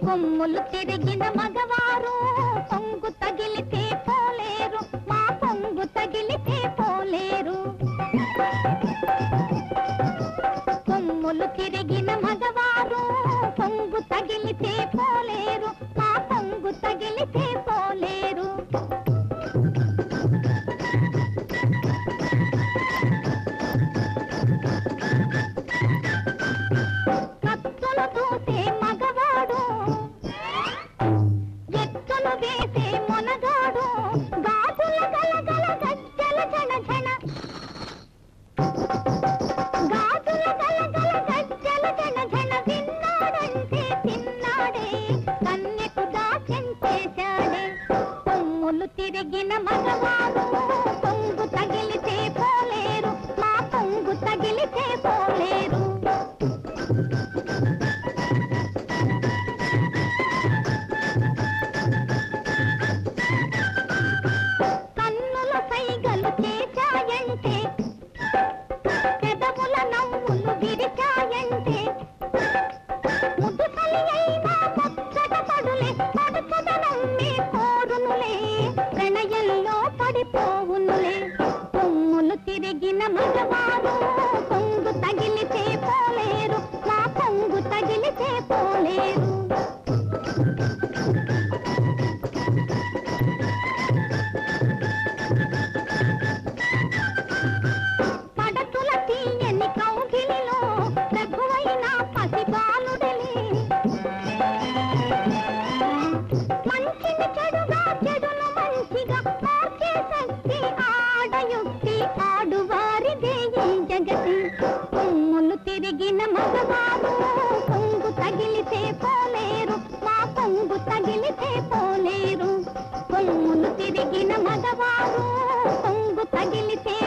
కొమ్ములు తిరిగిన మగవారు పొంగు తగిలితే పోలేరు మా పొంగు తగిలితే పోలేరు కొమ్ములు తిరిగిన మగవారు పొంగు తగిలితే పోలేరు మా పొంగు తగిలితే పోలేరు కత్తులు దూసే మగవాడు ఎత్తులు వేసే మొనగాడు గాజుల గలగల గజ్జల జన జన గాజుల గలగల గజ్జల జన జన విన్నాడంటే తిన్నాడే కన్నెకు దాస్యం చేశాడే కొమ్ములు తిరిగిన మగవాడు పొంగు తగిలితే పోలేరు మా పొంగు తగిలితే పోలేరు కన్నుల సైగలు చేశాయంటే పెదవుల నవ్వులు విరిచాయంటే ముదుసలి అయినా ముచ్చట పడులే పడుచద నమ్మే కోరునులే ప్రణయంలో పడిపోవునులే కొమ్ములు తిరిగిన మగవారు పొంగు తగిలితే పోలేరు మా పొంగు తగిలితే పోలేరు పడతుల తీయని కౌగిలిలో రఘువైన పసిబాలుడలే మంచిని చెడుగా చెడును మంచిగా మార్చే శక్తి ఆడయుక్తి ఆడువారిదే ఈ జగతి కొమ్ములు తిరిగిన మగవారు పొంగు తగిలితే పోలేరు మా పొంగు తగిలితే పోలేరు కొమ్ములు తిరిగిన మగవారు పొంగు తగిలితే